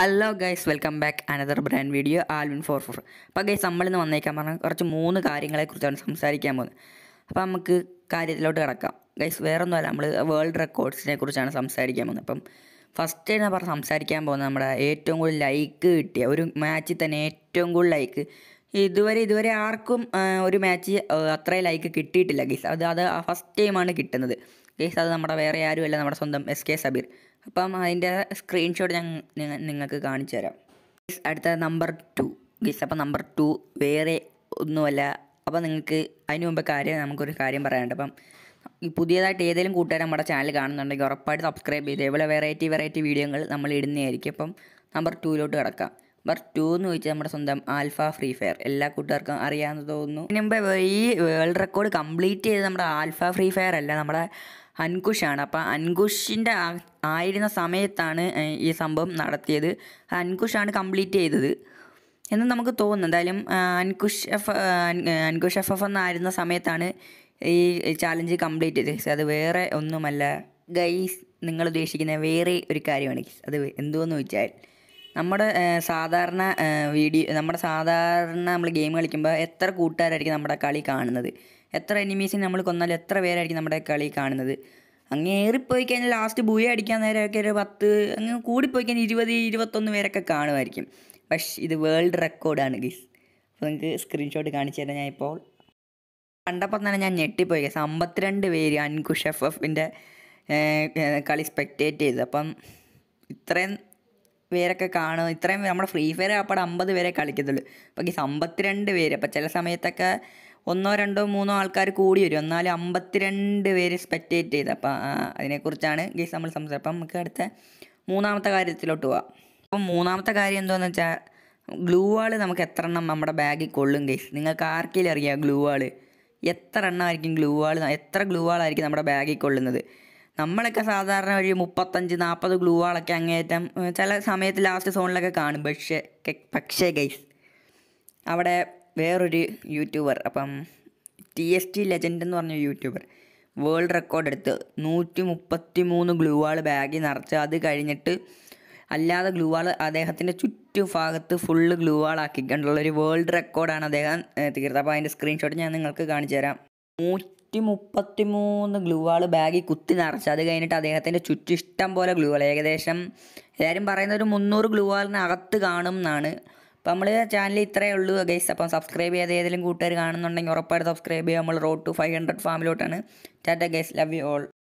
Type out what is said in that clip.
hello guys welcome back another brand video Alvin four four അപ്പോൾ guys നമ്മളിന്ന് വന്നേക്കാൻ പറഞ്ഞാൽ കുറച്ച് മൂന്ന് കാര്യങ്ങളെക്കുറിച്ചാണ് സംസാരിക്കാൻ പോകുന്നത് അപ്പോൾ നമുക്ക് കാര്യത്തിലോട്ട് കിടക്കാം ഗൈസ് വേറെ ഒന്നുമല്ല നമ്മൾ വേൾഡ് റെക്കോർഡ്സിനെ കുറിച്ചാണ് സംസാരിക്കാൻ പോകുന്നത് അപ്പം ഫസ്റ്റ് എന്ന് പറഞ്ഞ് സംസാരിക്കാൻ പോകുന്നത് നമ്മുടെ ഏറ്റവും കൂടുതൽ ലൈക്ക് കിട്ടിയ ഒരു മാച്ചിൽ തന്നെ ഏറ്റവും കൂടുതൽ ലൈക്ക് ഇതുവരെ ഇതുവരെ ആർക്കും ആ, ഒരു മാച്ച് അത്രയും ലൈക്ക് കിട്ടിയിട്ടില്ല ഗൈസ് അത് അത് ഫസ്റ്റ് ടൈമാണ് കിട്ടുന്നത് ഗൈസ് അത് നമ്മുടെ വേറെ ആരുമല്ല നമ്മുടെ സ്വന്തം എസ് കെ സബീർ അപ്പം അതിൻ്റെ സ്ക്രീൻഷോട്ട് ഞാൻ നിങ്ങ- നിങ്ങൾക്ക് കാണിച്ചു തരാം ഗൈസ് അടുത്ത നമ്പർ ടു ഗൈസ് അപ്പം നമ്പർ ടു വേറെ ഒന്നുമല്ല അപ്പം നിങ്ങൾക്ക് അതിന് മുമ്പ് കാര്യം നമുക്കൊരു കാര്യം പറയാനുണ്ട് അപ്പം ഈ പുതിയതായിട്ട് ഏതെങ്കിലും കൂട്ടുകാർ നമ്മുടെ ചാനൽ കാണുന്നുണ്ടെങ്കിൽ ഉറപ്പായിട്ട് സബ്സ്ക്രൈബ് ചെയ്ത് ഇതേപോലെ വെറൈറ്റി വെറൈറ്റി വീഡിയോകൾ നമ്മൾ ഇടുന്നതായിരിക്കും അപ്പം നമ്പർ ടൂയിലോട്ട് കിടക്കാം നമ്പർ ടു എന്ന് ചോദിച്ചാൽ നമ്മുടെ സ്വന്തം ആൽഫ ഫ്രീ ഫയർ എല്ലാ കൂട്ടുകാർക്കും അറിയാമെന്ന് തോന്നുന്നു ഇതിന് മുമ്പ് ഈ വേൾഡ് റെക്കോർഡ് കംപ്ലീറ്റ് ചെയ്ത് നമ്മുടെ ആൽഫ ഫ്രീ ഫയർ അല്ല നമ്മുടെ അൻകുഷാണ് അപ്പോൾ അൻകുഷിൻ്റെ ആയിരുന്ന സമയത്താണ് ഏഹ്, ഈ സംഭവം നടത്തിയത് അൻകുഷാണ് കംപ്ലീറ്റ് ചെയ്തത് എന്ന് നമുക്ക് തോന്നുന്നു എന്തായാലും ആ, അൻകുഷ് എഫ് ആ, അൻ- ആ, അൻകുഷ് എഫ് എഫ് എന്നായിരുന്ന സമയത്താണ് ഈ ചാലഞ്ച് കംപ്ലീറ്റ് ചെയ്തത് അത് വേറെ ഒന്നുമല്ല ഗൈസ് നിങ്ങൾ ഉദ്ദേശിക്കുന്ന വേറെ ഒരു കാര്യമാണ് ഗൈസ് അത് എന്തുവെന്ന് വെച്ചാൽ നമ്മുടെ ആ, സാധാരണ ആ, വീഡിയോ നമ്മുടെ സാധാരണ നമ്മൾ ഗെയിം കളിക്കുമ്പോൾ എത്ര കൂട്ടുകാരായിരിക്കും നമ്മുടെ കളി കാണുന്നത് എത്ര എനിമീസിന് നമ്മൾ കൊന്നാലും എത്ര പേരായിരിക്കും നമ്മുടെ കളി കാണുന്നത് അങ്ങ് ഏറിപ്പോയി കഴിഞ്ഞാൽ ലാസ്റ്റ് ബുയ അടിക്കാൻ നേരമൊക്കെ ഒരു പത്ത് അങ്ങ് കൂടിപ്പോയി കഴിഞ്ഞാൽ ഇരുപത് ഇരുപത്തൊന്ന് പേരൊക്കെ കാണുമായിരിക്കും പക്ഷേ ഇത് വേൾഡ് റെക്കോർഡാണ് ഗീസ് അപ്പോൾ നിങ്ങൾക്ക് സ്ക്രീൻഷോട്ട് കാണിച്ചു തരാം ഞാൻ ഇപ്പോൾ കണ്ടപ്പോൾ തന്നെ ഞാൻ ഞെട്ടിപ്പോയി ഗൈസ് അമ്പത്തിരണ്ട് പേര് അൻകുഷ് എഫ് എഫിൻ്റെ കളി സ്പെക്റ്റേറ്റ് ചെയ്തു അപ്പം ഇത്രയും പേരൊക്കെ കാണും ഇത്രയും നമ്മുടെ ഫ്രീ ഫയർ അപ്പോൾ അമ്പത് പേരെ കളിക്കത്തുള്ളൂ അപ്പോൾ ഗീസ് അമ്പത്തിരണ്ട് പേര് അപ്പോൾ ചില സമയത്തൊക്കെ ഒന്നോ രണ്ടോ മൂന്നോ ആൾക്കാർ കൂടി വരും എന്നാലും അമ്പത്തിരണ്ട് പേര് സ്പെക്റ്റേറ്റ് ചെയ്ത് അപ്പോൾ അതിനെക്കുറിച്ചാണ് ഗീസ് നമ്മൾ സംസാരിച്ചത് അപ്പം നമുക്ക് അടുത്ത മൂന്നാമത്തെ കാര്യത്തിലോട്ട് പോവാം അപ്പം മൂന്നാമത്തെ കാര്യം എന്താണെന്ന് വെച്ചാൽ ഗ്ലൂ വാൾ നമുക്ക് എത്ര എണ്ണം നമ്മുടെ ബാഗിൽ കൊള്ളും ഗൈസ് നിങ്ങൾക്ക് ആർക്കെങ്കിലും അറിയാം ഗ്ലൂ വാൾ എത്ര എണ്ണമായിരിക്കും ഗ്ലൂ വാൾ എത്ര ഗ്ലൂ വാളായിരിക്കും നമ്മുടെ ബാഗിൽ കൊള്ളുന്നത് നമ്മളൊക്കെ സാധാരണ ഒരു മുപ്പത്തഞ്ച് നാൽപ്പത് ഗ്ലൂ വാളൊക്കെ അങ്ങേറ്റം ഏഹ്, ചില സമയത്ത് ലാസ്റ്റ് സോണിലൊക്കെ കാണും പക്ഷേ കെ- പക്ഷേ ഗൈസ് അവിടെ വേറൊരു യൂട്യൂബർ അപ്പം ടി എസ് ടി ലെജൻഡ് എന്ന് പറഞ്ഞ യൂട്യൂബർ വേൾഡ് റെക്കോർഡ് എടുത്ത് നൂറ്റി മുപ്പത്തി മൂന്ന് ഗ്ലൂ വാൾ ബാഗിൽ നിറച്ച് അത് കഴിഞ്ഞിട്ട് അല്ലാതെ ഗ്ലൂ വാൾ അദ്ദേഹത്തിൻ്റെ ചുറ്റുഭാഗത്ത് ഫുള്ള് ഗ്ലൂ വാൾ ആക്കിക്കൊണ്ടുള്ള ഒരു വേൾഡ് റെക്കോർഡാണ് അദ്ദേഹം ഏഹ്, തീർത്തത് അപ്പോൾ അതിൻ്റെ സ്ക്രീൻഷോട്ട് ഞാൻ നിങ്ങൾക്ക് കാണിച്ചു തരാം നൂറ്റി മുപ്പത്തി മൂന്ന് ഗ്ലൂ വാൾ ബാഗിൽ കുത്തി നിറച്ച് അത് കഴിഞ്ഞിട്ട് അദ്ദേഹത്തിൻ്റെ ചുറ്റും ഇഷ്ടം പോലെ ഗ്ലൂ വാൾ ഏകദേശം എല്ലാവരും പറയുന്നത് ഒരു മുന്നൂറ് ഗ്ലൂ വാളിനകത്ത് കാണും എന്നാണ് അപ്പോൾ നമ്മൾ ചാനലിൽ ഇത്രയേ ഉള്ളൂ ഗൈസ് അപ്പം സബ്സ്ക്രൈബ് ചെയ്ത് ഏതെങ്കിലും കൂട്ടുകാർ കാണുന്നുണ്ടെങ്കിൽ ഉറപ്പായിട്ട് സബ്സ്ക്രൈബ് ചെയ്യുക നമ്മൾ റോഡ് ടു ഫൈവ് ഹൺഡ്രഡ് ഫാമിലോട്ടാണ് tata guys love you all